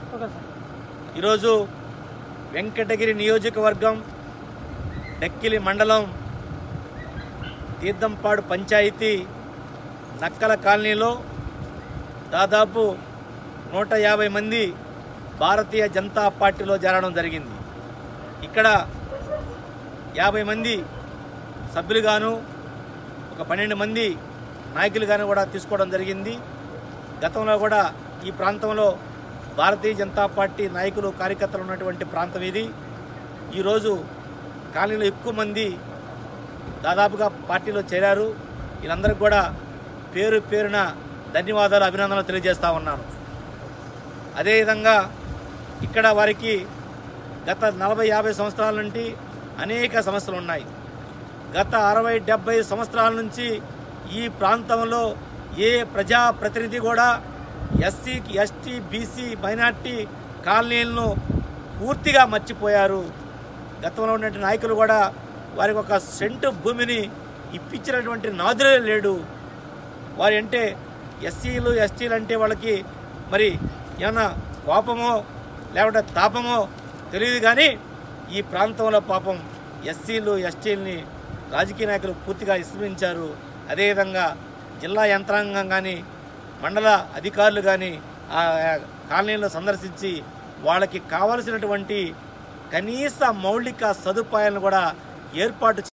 okay sir ఈరోజు వెంకటగిరి నియోజకవర్గం డెక్కిలి మండలం తీర్థంపాడు పంచాయతీ నక్కల కాలనీలో దాదాపు నూట యాభై మంది భారతీయ జనతా పార్టీలో చేరడం జరిగింది ఇక్కడ యాభై మంది సభ్యులుగాను ఒక పన్నెండు మంది నాయకులుగాను కూడా తీసుకోవడం జరిగింది గతంలో కూడా ఈ ప్రాంతంలో భారతీయ జనతా పార్టీ నాయకులు కార్యకర్తలు ఉన్నటువంటి ప్రాంతం ఇది ఈరోజు కాలనీలో ఎక్కువ మంది దాదాపుగా పార్టీలో చేరారు వీళ్ళందరికీ కూడా పేరు పేరున ధన్యవాదాలు అభినందనలు తెలియజేస్తా ఉన్నాను అదేవిధంగా ఇక్కడ వారికి గత నలభై యాభై సంవత్సరాల నుండి అనేక సమస్యలు ఉన్నాయి గత అరవై డెబ్బై సంవత్సరాల నుంచి ఈ ప్రాంతంలో ఏ ప్రజాప్రతినిధి కూడా ఎస్సీ ఎస్టీ బీసీ మైనార్టీ కాలనీలను పూర్తిగా మర్చిపోయారు గతంలో ఉన్నటువంటి నాయకులు కూడా వారికి ఒక సెంటు భూమిని ఇప్పించినటువంటి నాదులే లేడు వారి అంటే ఎస్సీలు ఎస్టీలు అంటే వాళ్ళకి మరి ఏమన్నా కోపమో లేకుంటే తాపమో తెలియదు కానీ ఈ ప్రాంతంలో పాపం ఎస్సీలు ఎస్టీలని రాజకీయ నాయకులు పూర్తిగా విస్మరించారు అదేవిధంగా జిల్లా యంత్రాంగం కానీ మండల అధికారులు కానీ ఆ కాలనీలో సందర్శించి వాళ్ళకి కావలసినటువంటి కనీస మౌలిక సదుపాయాలను కూడా ఏర్పాటు